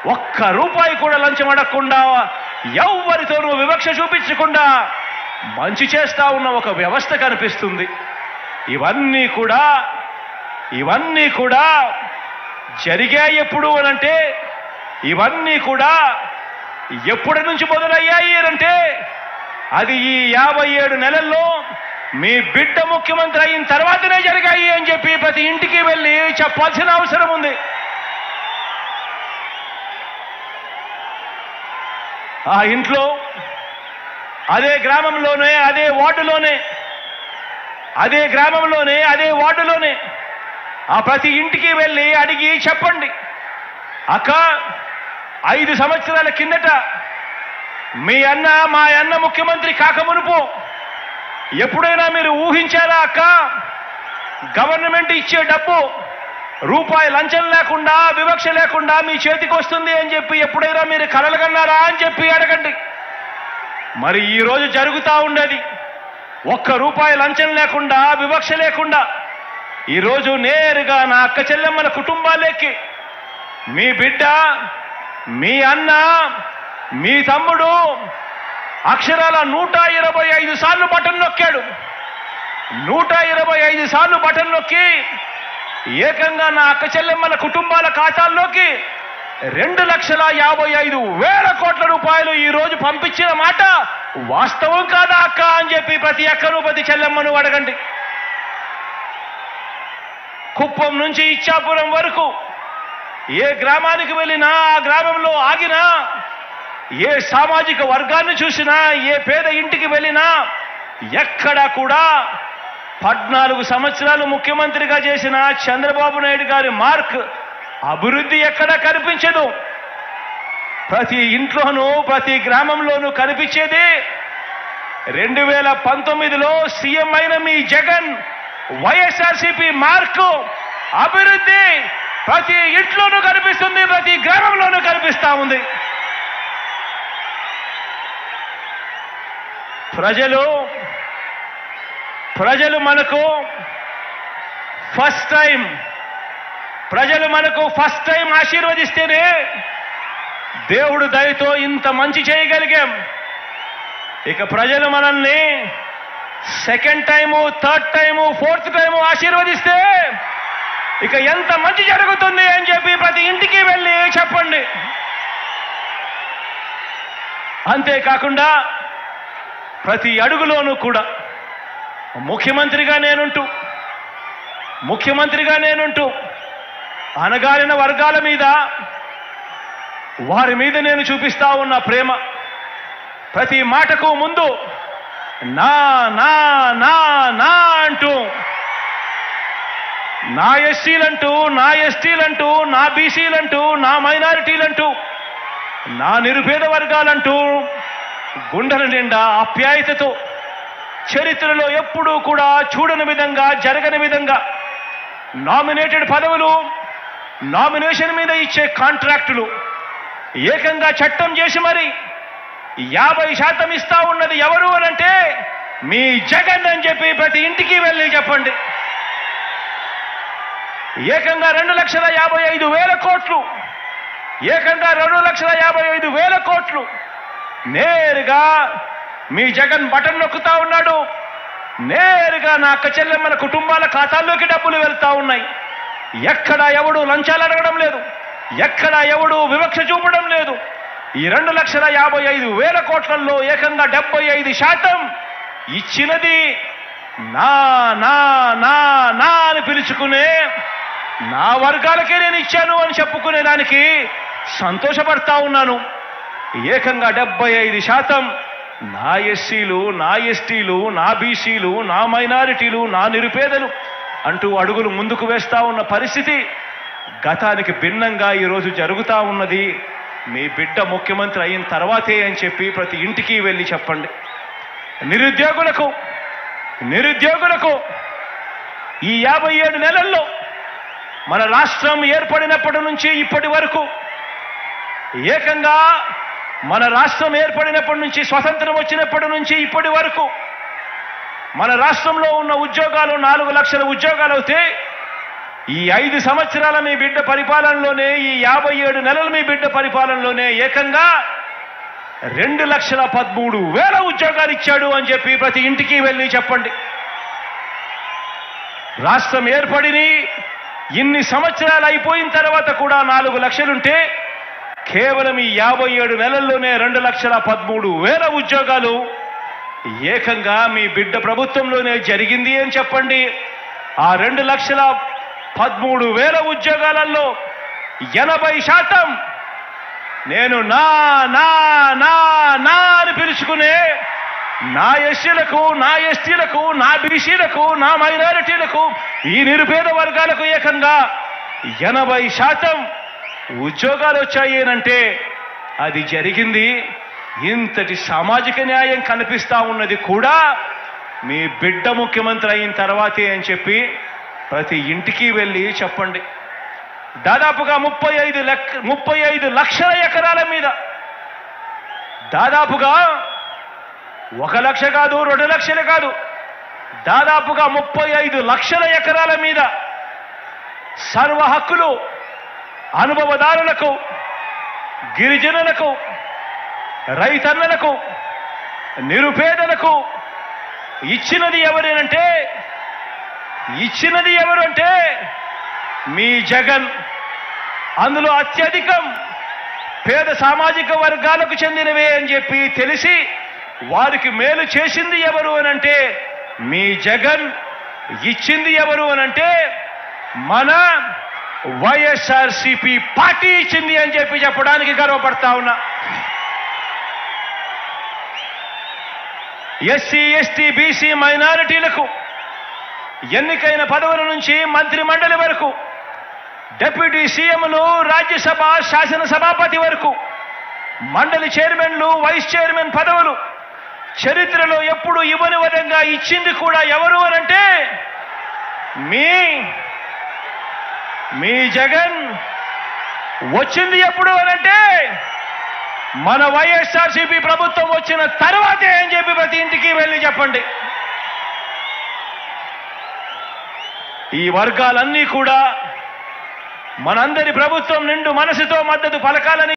ఒక్క రూపాయి కూడా లంచం అడగకుండా ఎవ్వరితోనూ వివక్ష చూపించకుండా మంచి చేస్తా ఉన్న ఒక వ్యవస్థ కనిపిస్తుంది ఇవన్నీ కూడా ఇవన్నీ కూడా జరిగాయి ఎప్పుడు అనంటే ఇవన్నీ కూడా ఎప్పటి నుంచి మొదలయ్యాయి అంటే అది ఈ యాభై ఏడు నెలల్లో మీ బిడ్డ ముఖ్యమంత్రి అయిన తర్వాతనే జరిగాయి అని చెప్పి ప్రతి ఇంటికి వెళ్ళి చెప్పాల్సిన అవసరం ఉంది ఆ ఇంట్లో అదే గ్రామంలోనే అదే వార్డులోనే అదే గ్రామంలోనే అదే వార్డులోనే ఆ ప్రతి ఇంటికి వెళ్ళి అడిగి చెప్పండి అక్క ఐదు సంవత్సరాల కిందట మీ అన్న మా అన్న ముఖ్యమంత్రి కాకమునుపు ఎప్పుడైనా మీరు ఊహించారా అక్క గవర్నమెంట్ ఇచ్చే డబ్బు రూపాయి లంచం లేకుండా వివక్ష లేకుండా మీ చేతికి వస్తుంది అని చెప్పి ఎప్పుడైనా మీరు కలలుగన్నారా అని చెప్పి అడగండి మరి ఈ రోజు జరుగుతా ఉండేది ఒక్క రూపాయి లంచం లేకుండా వివక్ష లేకుండా ఈరోజు నేరుగా నా అక్క చెల్లెమ్మల కుటుంబాలకి మీ బిడ్డ మీ అన్న మీ తమ్ముడు అక్షరాల నూట ఇరవై ఐదు సార్లు బటన్ నొక్కాడు నూట ఇరవై ఐదు సార్లు బటన్ నొక్కి ఏకంగా నా అక్క చెల్లెమ్మల కుటుంబాల ఖాతాల్లోకి రెండు లక్షల యాభై ఐదు వేల కోట్ల రూపాయలు ఈ రోజు పంపించిన మాట వాస్తవం కాదా అక్క అని చెప్పి ప్రతి అక్కను ప్రతి చెల్లెమ్మను అడగండి కుప్పం నుంచి ఇచ్చాపురం వరకు ఏ గ్రామానికి వెళ్ళినా ఆ గ్రామంలో ఆగినా ఏ సామాజిక వర్గాన్ని చూసినా ఏ పేద ఇంటికి వెళ్ళినా ఎక్కడా కూడా పద్నాలుగు సంవత్సరాలు ముఖ్యమంత్రిగా చేసిన చంద్రబాబు నాయుడు గారి మార్క్ అభివృద్ధి ఎక్కడా కనిపించదు ప్రతి ఇంట్లోనూ ప్రతి గ్రామంలోనూ కనిపించేది రెండు వేల పంతొమ్మిదిలో సీఎం అయిన మీ జగన్ వైఎస్ఆర్సీపీ మార్కు అభివృద్ధి ప్రతి ఇంట్లోనూ కనిపిస్తుంది ప్రతి గ్రామంలోనూ కనిపిస్తా ఉంది ప్రజలు ప్రజలు మనకు ఫస్ట్ టైం ప్రజలు మనకు ఫస్ట్ టైం ఆశీర్వదిస్తేనే దేవుడు దయతో ఇంత మంచి చేయగలిగాం ఇక ప్రజలు మనల్ని second time third time fourth time ఆశీర్వదిస్తే ఇక ఎంత మంచి జరుగుతుంది అని చెప్పి ప్రతి ఇంటికి వెళ్ళి చెప్పండి అంతేకాకుండా ప్రతి అడుగులోనూ కూడా ముఖ్యమంత్రిగా నేనుంటూ ముఖ్యమంత్రిగా నేనుంటూ అనగారిన వర్గాల మీద వారి మీద నేను చూపిస్తా ఉన్న ప్రేమ ప్రతి మాటకు ముందు నా నా నా నా అంటూ నా ఎస్సీలంటూ నా ఎస్టీలంటూ నా బీసీలంటూ నా మైనారిటీలంటూ నా నిరుపేద వర్గాలంటూ గుండెల నిండా ఆప్యాయతతో చరిత్రలో ఎప్పుడూ కూడా చూడని విధంగా జరగని విధంగా నామినేటెడ్ పదవులు నామినేషన్ మీద ఇచ్చే కాంట్రాక్టులు ఏకంగా చట్టం చేసి మరి యాభై శాతం ఇస్తా ఉన్నది ఎవరు అనంటే మీ జగన్ అని చెప్పి ప్రతి ఇంటికి వెళ్ళి చెప్పండి ఏకంగా రెండు లక్షల యాభై ఐదు వేల కోట్లు ఏకంగా రెండు లక్షల యాభై ఐదు వేల కోట్లు నేరుగా మీ జగన్ బటన్ నొక్కుతా ఉన్నాడు నేరుగా నా అక్క చెల్లెమ్మల కుటుంబాల ఖాతాల్లోకి డబ్బులు వెళ్తా ఉన్నాయి ఎక్కడ ఎవడు లంచాలు అడగడం లేదు ఎక్కడ ఎవడు వివక్ష చూపడం లేదు ఈ రెండు లక్షల యాభై ఐదు వేల కోట్లలో ఏకంగా డెబ్బై ఐదు శాతం ఇచ్చినది నా నా నా నా అని పిలుచుకునే నా వర్గాలకే నేను ఇచ్చాను అని చెప్పుకునే దానికి సంతోషపడతా ఉన్నాను ఏకంగా డెబ్బై ఐదు శాతం నా ఎస్సీలు నా ఎస్టీలు నా బీసీలు నా మైనారిటీలు నా నిరుపేదలు అంటూ అడుగులు ముందుకు వేస్తా ఉన్న పరిస్థితి గతానికి భిన్నంగా ఈరోజు జరుగుతా ఉన్నది మీ బిడ్డ ముఖ్యమంత్రి అయిన తర్వాతే అని చెప్పి ప్రతి ఇంటికి వెళ్ళి చెప్పండి నిరుద్యోగులకు నిరుద్యోగులకు ఈ యాభై ఏడు నెలల్లో మన రాష్ట్రం ఏర్పడినప్పటి నుంచి ఇప్పటి వరకు ఏకంగా మన రాష్ట్రం ఏర్పడినప్పటి నుంచి స్వతంత్రం వచ్చినప్పటి నుంచి ఇప్పటి వరకు మన రాష్ట్రంలో ఉన్న ఉద్యోగాలు నాలుగు లక్షల ఉద్యోగాలు అవుతే ఈ ఐదు సంవత్సరాల మీ బిడ్డ పరిపాలనలోనే ఈ యాభై ఏడు నెలల మీ బిడ్డ పరిపాలనలోనే ఏకంగా రెండు లక్షల పదమూడు వేల ఉద్యోగాలు ఇచ్చాడు అని చెప్పి ప్రతి ఇంటికి వెళ్ళి చెప్పండి రాష్ట్రం ఏర్పడిని ఇన్ని సంవత్సరాలు అయిపోయిన తర్వాత కూడా నాలుగు లక్షలుంటే కేవలం ఈ యాభై ఏడు నెలల్లోనే రెండు లక్షల పదమూడు వేల ఉద్యోగాలు ఏకంగా మీ బిడ్డ ప్రభుత్వంలోనే జరిగింది అని చెప్పండి ఆ రెండు లక్షల పదమూడు వేల ఉద్యోగాలలో ఎనభై శాతం నేను నా నా నా నా అని పిలుచుకునే నా ఎస్సీలకు నా ఎస్టీలకు నా బీసీలకు నా మైనారిటీలకు ఈ నిరుపేద వర్గాలకు ఏకంగా ఎనభై శాతం ఉద్యోగాలు వచ్చాయి అంటే అది జరిగింది ఇంతటి సామాజిక న్యాయం కనిపిస్తా ఉన్నది కూడా మీ బిడ్డ ముఖ్యమంత్రి అయిన తర్వాతే అని చెప్పి ప్రతి ఇంటికి వెళ్ళి చెప్పండి దాదాపుగా ముప్పై ఐదు లక్ష ముప్పై ఐదు లక్షల ఎకరాల మీద దాదాపుగా ఒక లక్ష కాదు రెండు లక్షలు కాదు దాదాపుగా ముప్పై ఐదు లక్షల ఎకరాల మీద సర్వ హక్కులు అనుభవదారులకు గిరిజనులకు రైతన్నలకు నిరుపేదలకు ఇచ్చినది ఎవరేనంటే ఇచ్చినది ఎవరు అంటే మీ జగన్ అందులో అత్యధికం పేద సామాజిక వర్గాలకు చెందినవే అని చెప్పి తెలిసి వారికి మేలు చేసింది ఎవరు అనంటే మీ జగన్ ఇచ్చింది ఎవరు అనంటే మన వైఎస్ఆర్సిపి పార్టీ ఇచ్చింది అని చెప్పి చెప్పడానికి గర్వపడతా ఉన్నా ఎస్సీ ఎస్టీ బీసీ మైనారిటీలకు ఎన్నికైన పదవుల నుంచి మంత్రి మండలి వరకు డిప్యూటీ సీఎంలు రాజ్యసభ శాసనసభాపతి వరకు మండలి చైర్మన్లు వైస్ చైర్మన్ పదవులు చరిత్రలో ఎప్పుడు ఇవ్వని విధంగా ఇచ్చింది కూడా ఎవరు అనంటే మీ మీ జగన్ వచ్చింది ఎప్పుడు అనంటే మన వైఎస్ఆర్సీపీ ప్రభుత్వం వచ్చిన తర్వాతే అని చెప్పి ప్రతి ఇంటికి వెళ్ళి చెప్పండి ఈ వర్గాలన్నీ కూడా మనందరి ప్రభుత్వం నిండు మనసుతో మద్దతు పలకాలని